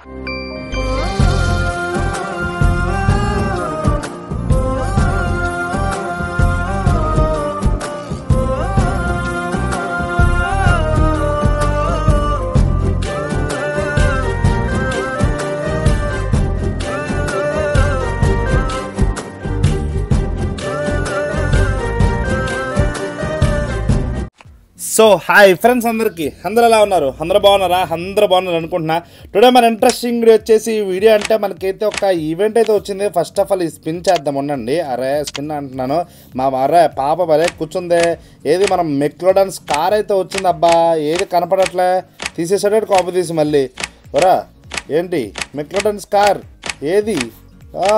so hi friends అందరికీ అందరూ ఎలా ఉన్నారు అందరూ బాగున్నారా అందరూ బాగున్నారు అనుకుంటున్నా టుడే మన ఇంట్రెస్టింగ్ వీడియో వచ్చేసి ఈ వీడియో అంటే మనకైతే ఒక ఈవెంట్ అయితే వచ్చింది ఫస్ట్ ఆఫ్ ఆల్ ఈ స్పిన్ చేద్దాం ఉండండి అరే స్పిన్ అంటున్నాను మా అరే పాప భలే కూర్చుంది ఏది మనం మెక్లోడన్స్ కార్ అయితే వచ్చింది అబ్బా ఏది కనపడట్లే తీసేసాడు కాపు తీసి మళ్ళీ ఒరా ఏంటి మెక్లోడన్స్ కార్ ఏది ఆ,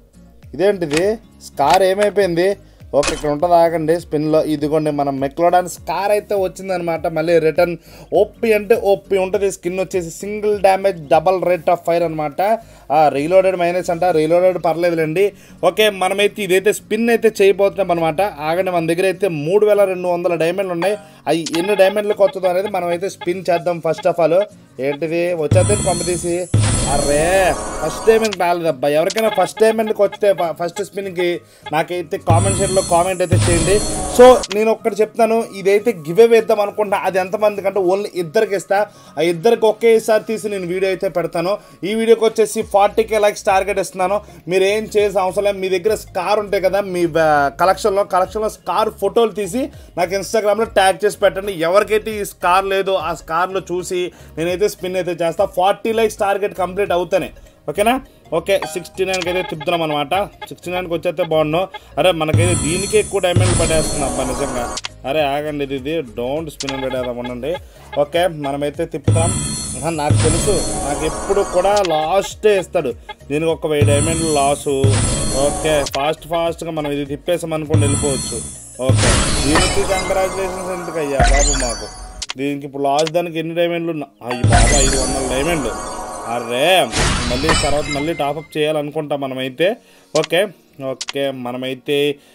ఇదేంటిది స్కార్ ఏమైపోయింది ఓకే ఇక్కడ ఉంటుంది ఆగండి స్పిన్లో ఇదిగోండి మనం మెక్లోడాన్ స్కార్ అయితే వచ్చిందనమాట మళ్ళీ రిటర్న్ ఓపి అంటే ఓపి ఉంటుంది స్కిన్ వచ్చేసి single damage double rate of fire అనమాట రీలోడెడ్ మైనస్ అంట రీలోడెడ్ పర్లేదులేండి ఓకే మనమైతే ఇదైతే స్పిన్ అయితే చేయబోతున్నాం అనమాట ఆగండి మన దగ్గర అయితే మూడు వేల రెండు వందల డైమండ్లు ఉన్నాయి అవి ఎన్ని డైమండ్లకు వస్తుందో అనేది మనం అయితే స్పిన్ చేద్దాం ఫస్ట్ ఆఫ్ ఆల్ ఏంటిది వచ్చేద్దాం పంపదీసి అరే ఫస్ట్ డైమండ్ రాలేదబ్బా ఎవరికైనా ఫస్ట్ డైమండ్కి వస్తే ఫస్ట్ స్పిన్కి నాకైతే కామెంట్ షేర్లో కామెంట్ అయితే చేయండి సో నేను ఒక్కటి చెప్తాను ఇదైతే గివ్ వేద్దాం అనుకుంటున్నా అది ఎంతమంది కంటే ఓన్లీ ఇద్దరికి ఇస్తా ఆ ఇద్దరికి ఒకేసారి తీసి నేను వీడియో అయితే పెడతాను ఈ వీడియోకి వచ్చేసి ఫార్టీ కే లైక్స్ టార్గెట్ ఇస్తున్నాను మీరు ఏం చేసిన అవసరం లేదు మీ దగ్గర స్కార్ ఉంటాయి కదా మీ కలెక్షన్లో కలెక్షన్లో స్కార్ ఫోటోలు తీసి నాకు ఇన్స్టాగ్రామ్లో ట్యాగ్ చేసి పెట్టండి ఎవరికైతే ఈ స్కార్ లేదో ఆ స్కార్లో చూసి నేనైతే స్పిన్ అయితే చేస్తా ఫార్టీ లైక్స్ టార్గెట్ కంప్లీట్ అవుతానే ఓకేనా ఓకే సిక్స్టీ నైన్కి అయితే తిప్పుతున్నాం అనమాట సిక్స్టీ నైన్కి వచ్చేస్తే బాగుండు అరే మనకైతే దీనికి ఎక్కువ డైమండ్ పడేస్తుంది అబ్బా నిజంగా అరే ఆగండి ఇది ఇది డోంట్ స్పిన్ పెట్టేద్దాం ఉండండి ఓకే మనమైతే తిప్పుతాం ఆహా, నాకు తెలుసు నాకు ఎప్పుడు కూడా లాస్టే ఇస్తాడు దీనికి ఒక వెయ్యి డైమండ్లు లాసు ఓకే ఫాస్ట్ ఫాస్ట్గా మనం ఇది తిప్పేసాం అనుకోండి వెళ్ళిపోవచ్చు ఓకే దీనికి కంగ్రాచులేషన్స్ ఎందుకు అయ్యా బాబు మాకు దీనికి ఇప్పుడు లాస్ట్ దానికి ఎన్ని డైమండ్లు ఉన్నా అయ్యి బాబా ఐదు వందల డైమండ్లు అరే మళ్ళీ తర్వాత మళ్ళీ టాపప్ చేయాలనుకుంటాం మనమైతే ఓకే ఓకే మనమైతే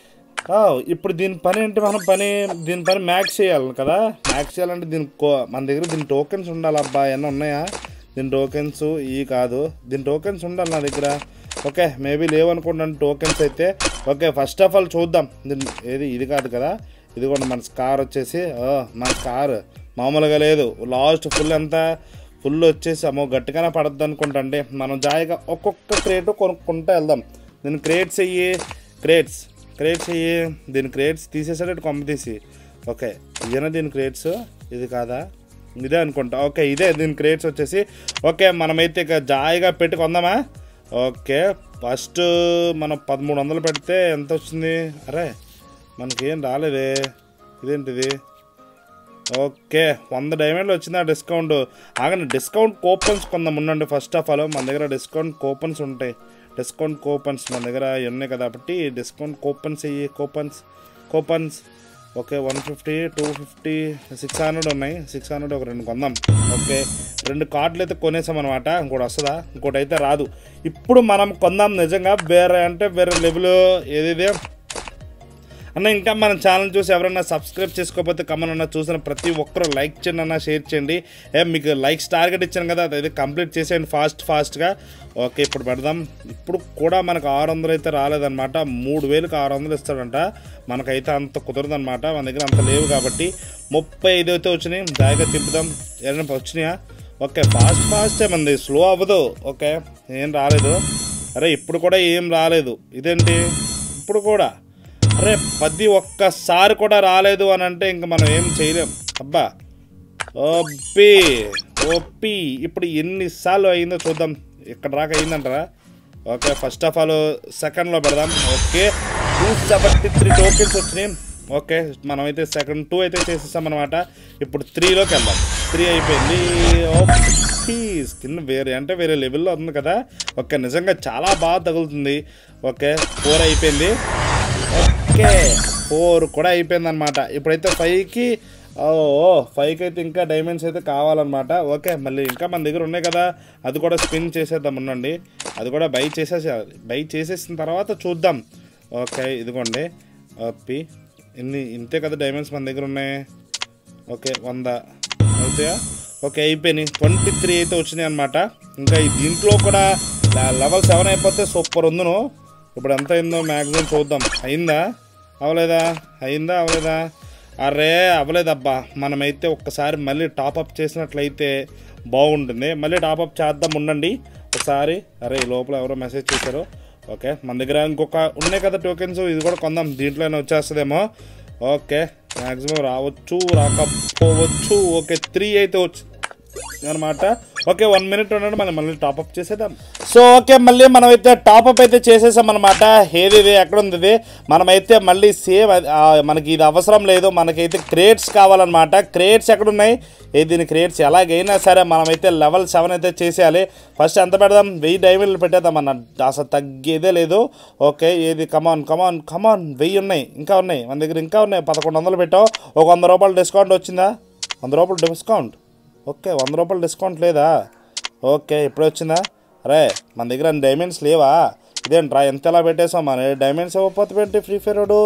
ఆ, ఇప్పుడు దీని పని ఏంటి మనం పని దీని పని మ్యాక్స్ చేయాలి కదా మ్యాక్స్ చేయాలంటే దీని కో- మన దగ్గర దీని టోకెన్స్ ఉండాలి అబ్బా ఏమన్నా ఉన్నాయా దీని టోకెన్స్ ఈ కాదు దీని టోకెన్స్ ఉండాలి నా దగ్గర ఓకే మేబీ లేవనుకుంటాను టోకెన్స్ అయితే ఓకే ఫస్ట్ ఆఫ్ ఆల్ చూద్దాం దీని ఏది ఇది కాదు కదా ఇది కూడా మన కార్ వచ్చేసి ఆ, మన కార్ మామూలుగా లేదు లాస్ట్ ఫుల్ ఎంత ఫుల్ వచ్చేసి అమ్మో గట్టిగానే పడద్దు అనుకుంటండి మనం జాయిగా ఒక్కొక్క క్రేట్ కొనుక్కుంటూ వెళ్దాం దీని క్రేట్స్ అయ్యి క్రేట్స్ క్రేట్స్ అయ్యి దీని క్రేట్స్ తీసేసాడు కొమ్మ తీసి ఓకే ఇదేనా దీని క్రేట్స్ ఇది కాదా ఇదే అనుకుంటా ఓకే ఇదే దీని క్రేట్స్ వచ్చేసి ఓకే మనమైతే ఇక జాయిగా పెట్టి కొందామా ఓకే ఫస్ట్ మనం పదమూడు వందలు పెడితే ఎంత వచ్చింది అరే మనకేం రాలేదే ఇదేంటిది ఓకే వంద డైమండ్లు వచ్చింది ఆ డిస్కౌంట్ ఆగండి డిస్కౌంట్ కూపన్స్ కొందాం ఉండండి ఫస్ట్ ఆఫ్ ఆల్ మన దగ్గర డిస్కౌంట్ కూపన్స్ ఉంటాయి డిస్కౌంట్ కూపన్స్ మన దగ్గర ఇవి ఉన్నాయి కదా కాబట్టి డిస్కౌంట్ కూపన్స్ ఇవి coupons coupons okay one fifty two fifty six hundred ఉన్నాయి సిక్స్ హండ్రెడ్ ఒక రెండు కొందాం ఓకే రెండు కార్డులు అయితే కొనేసాం అనమాట ఇంకోటి వస్తుందా ఇంకోటి అయితే రాదు ఇప్పుడు మనం కొందాం నిజంగా వేరే అంటే వేరే లెవెల్ ఏదేదే అన్న ఇంకా మన ఛానల్ చూసి ఎవరైనా సబ్స్క్రైబ్ చేసుకోకపోతే కమన్ అన్న చూసిన ప్రతి ఒక్కరూ లైక్ చేయండి అన్న షేర్ చేయండి ఏ మీకు లైక్స్ టార్గెట్ ఇచ్చాను కదా అది కంప్లీట్ చేసేయండి ఫాస్ట్ ఫాస్ట్గా ఓకే ఇప్పుడు పెడదాం ఇప్పుడు కూడా మనకు ఆరు వందలు అయితే రాలేదన్నమాట మూడు వేలకు ఆరు వందలు ఇస్తాడంట మనకైతే అంత కుదరదన్నమాట మన దగ్గర అంత లేవు కాబట్టి ముప్పై ఐదు అయితే వచ్చినాయి జాయిగా తిప్పుదాం ఏమైనా వచ్చినాయా ఓకే ఫాస్ట్ ఫాస్టే మంది స్లో అవ్వదు ఓకే ఏం రాలేదు అరే ఇప్పుడు కూడా ఏం రాలేదు ఇదేంటి ఇప్పుడు కూడా అరే పది ఒక్కసారి కూడా రాలేదు అని అంటే ఇంక మనం ఏం చేయలేం అబ్బా ఓపి ఓపి ఇప్పుడు ఎన్నిసార్లు అయిందో చూద్దాం ఇక్కడ రాక అయిందంటారా ఓకే ఫస్ట్ ఆఫ్ ఆల్ సెకండ్లో పెడదాం okay two seventy three tokens వచ్చినాయి ఓకే మనమైతే సెకండ్ టూ అయితే చేసేసాం అనమాట ఇప్పుడు త్రీలోకి వెళ్దాం త్రీ అయిపోయింది ఓపి స్కిన్ వేరే అంటే వేరే లెవెల్లో ఉంది కదా ఓకే నిజంగా చాలా బాగా తగులుతుంది ఓకే ఫోర్ అయిపోయింది ఓకే ఫోర్ కూడా అయిపోయింది అనమాట ఇప్పుడైతే ఫైవ్కి ఓ ఫైవ్కి అయితే ఇంకా డైమండ్స్ అయితే కావాలన్నమాట ఓకే మళ్ళీ ఇంకా మన దగ్గర ఉన్నాయి కదా అది కూడా స్పిన్ చేసేద్దాం ఉండండి అది కూడా బై చేసేసేయాలి బై చేసేసిన తర్వాత చూద్దాం ఓకే ఇదిగోండి ఓపి ఇన్ని ఇంతే కదా డైమండ్స్ మన దగ్గర ఉన్నాయి ఓకే వంద అవుతాయా ఓకే అయిపోయినాయి ట్వంటీ త్రీ అయితే వచ్చినాయి అనమాట ఇంకా ఈ దీంట్లో కూడా లెవెల్ సెవెన్ అయిపోతే సూపర్ ఉందును ఇప్పుడు ఎంత అయిందో మ్యాక్సిమం చూద్దాం అయిందా అవలేదా అయిందా అవలేదా అరే అవ్వలేదబ్బా మనమైతే ఒక్కసారి మళ్ళీ టాపప్ చేసినట్లయితే బాగుంటుంది మళ్ళీ టాపప్ చేద్దాం ఉండండి ఒకసారి అరే ఈ లోపల ఎవరో మెసేజ్ చేశారు ఓకే మన దగ్గర ఇంకొక ఉన్నాయి కదా టోకెన్స్ ఇది కూడా కొందాం దీంట్లోనే వచ్చేస్తుందేమో ఓకే మ్యాక్సిమం రావచ్చు రాకపోవచ్చు ఓకే త్రీ అయితే వచ్చి అనమాట ఓకే వన్ మినిట్ ఉండండి మనం మళ్ళీ టాప్అప్ చేసేద్దాం సో ఓకే మళ్ళీ మనమైతే టాప్అప్ అయితే చేసేసాం అనమాట ఏది ఇది ఎక్కడ ఉంది ఇది మనమైతే మళ్ళీ సేమ్ మనకి ఇది అవసరం లేదు మనకైతే క్రేట్స్ కావాలన్నమాట క్రేట్స్ ఎక్కడ ఉన్నాయి ఏ దీని క్రేట్స్ ఎలాగైనా సరే మనమైతే లెవెల్ సెవెన్ అయితే చేసేయాలి ఫస్ట్ ఎంత పెడదాం వెయ్యి డైమండ్లు పెట్టేద్దాం అన్న అసలు తగ్గేదే లేదు ఓకే ఏది కమాన్ కమాన్ కమాన్ వెయ్యి ఉన్నాయి ఇంకా ఉన్నాయి మన దగ్గర ఇంకా ఉన్నాయి పదకొండు వందలు పెట్టావు ఒక వంద రూపాయలు డిస్కౌంట్ వచ్చిందా వంద రూపాయలు డిస్కౌంట్ ఓకే వంద రూపాయలు డిస్కౌంట్ లేదా ఓకే ఇప్పుడు వచ్చిందా అరే మన దగ్గర డైమండ్స్ లేవా ఇదేంట్రా ఎంత ఎలా పెట్టేసాం మన డైమండ్స్ ఇవ్వకపోతే ఏంటి ఫ్రీ ఫైర్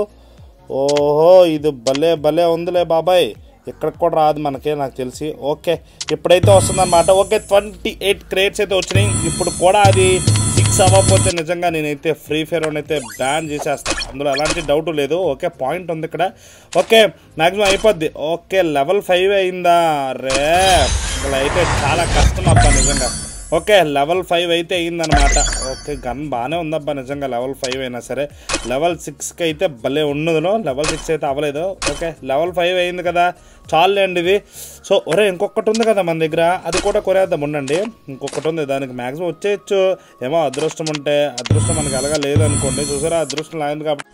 ఓహో ఇది భలే భలే ఉందిలే బాబాయ్ ఇక్కడికి కూడా రాదు మనకే నాకు తెలిసి ఓకే ఇప్పుడైతే వస్తుందన్నమాట ఓకే ట్వంటీ ఎయిట్ క్రేట్స్ అయితే వచ్చినాయి ఇప్పుడు కూడా అది సిక్స్ అవ్వకపోతే నిజంగా నేనైతే ఫ్రీ ఫైర్ అయితే బ్యాన్ చేసేస్తాను అందులో ఎలాంటి డౌట్ లేదు ఓకే పాయింట్ ఉంది ఇక్కడ ఓకే మ్యాక్సిమం అయిపోద్ది ఓకే లెవెల్ ఫైవ్ అయిందా రే ఇక్కడ అయితే చాలా కష్టం అబ్బా నిజంగా ఓకే లెవెల్ ఫైవ్ అయితే అయిందనమాట ఓకే గన్ బాగానే ఉందబ్బా నిజంగా లెవెల్ ఫైవ్ అయినా సరే లెవెల్ సిక్స్కి అయితే భలే ఉన్నదును లెవెల్ సిక్స్ అయితే అవ్వలేదు ఓకే లెవెల్ ఫైవ్ అయింది కదా చాలండి ఇది సో ఒరే ఇంకొకటి ఉంది కదా మన దగ్గర అది కూడా కొనేద్దాం ఉండండి ఇంకొకటి ఉంది దానికి మ్యాక్సిమం వచ్చేయచ్చు ఏమో అదృష్టం ఉంటే అదృష్టం మనకి ఎలాగా లేదు అనుకోండి చూసారా అదృష్టం లేదు కాబట్టి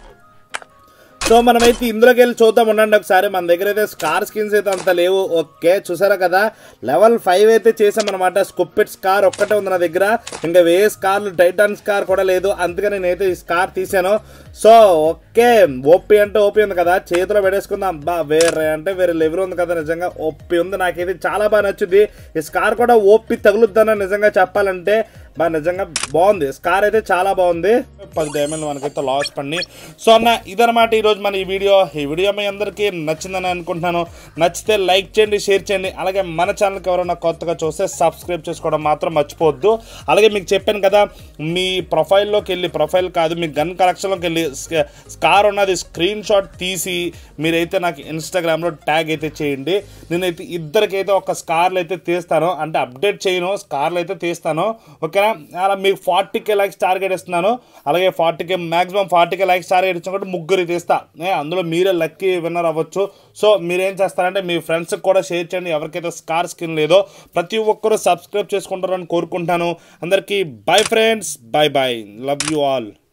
సో మనమైతే ఇందులోకి వెళ్ళి చూద్దాం ఉండండి ఒకసారి మన దగ్గర అయితే స్కార్ స్కిన్స్ అయితే అంత లేవు ఓకే చూసారా కదా లెవెల్ ఫైవ్ అయితే చేసామన్నమాట స్కుప్పెట్ స్కార్ ఒక్కటే ఉంది నా దగ్గర ఇంకా వే స్కార్లు టైటాన్ స్కార్ కూడా లేదు అందుకని నేనైతే ఈ స్కార్ తీసాను సో ఓకే ఓపీ అంటే ఓపీ ఉంది కదా చేతిలో పెట్టేసుకుందాం బా వేరే అంటే వేరే లెవెల్ ఉంది కదా నిజంగా ఓపీ ఉంది నాకైతే చాలా బాగా నచ్చుద్ది ఈ స్కార్ కూడా ఓపీ తగులుద్దని నిజంగా చెప్పాలంటే బా నిజంగా బాగుంది స్కార్ అయితే చాలా బాగుంది పది డైమండ్లు మనకైతే లాస్ పడి సో అన్న ఇదనమాట ఈరోజు మన ఈ వీడియో ఈ వీడియో మీ అందరికీ నచ్చిందని అనుకుంటున్నాను నచ్చితే లైక్ చేయండి షేర్ చేయండి అలాగే మన ఛానల్కి ఎవరైనా కొత్తగా చూస్తే సబ్స్క్రైబ్ చేసుకోవడం మాత్రం మర్చిపోవద్దు అలాగే మీకు చెప్పాను కదా మీ ప్రొఫైల్లోకి వెళ్ళి ప్రొఫైల్ కాదు మీ గన్ కలెక్షన్లోకి వెళ్ళి స్క- స్కార్ ఉన్నది స్క్రీన్ షాట్ తీసి మీరైతే నాకు ఇన్స్టాగ్రామ్లో ట్యాగ్ అయితే చేయండి నేనైతే ఇద్దరికైతే ఒక స్కార్లు అయితే తీస్తాను అంటే అప్డేట్ చేయను స్కార్లు అయితే తీస్తాను ఓకేనా అలా మీకు ఫార్టీ కే లైక్స్ టార్గెట్ ఇస్తున్నాను అలాగే forty K maximum forty K likes target ఇచ్చినప్పుడు ముగ్గురు తీస్తా ఏ, అందులో మీరే లక్కీ విన్నర్ అవ్వచ్చు సో మీరేం చేస్తారంటే మీ ఫ్రెండ్స్కి కూడా షేర్ చేయండి ఎవరికైతే స్కార్ స్కిన్ లేదో ప్రతి ఒక్కరూ సబ్స్క్రైబ్ చేసుకుంటారని కోరుకుంటాను అందరికీ bye friends bye bye love you all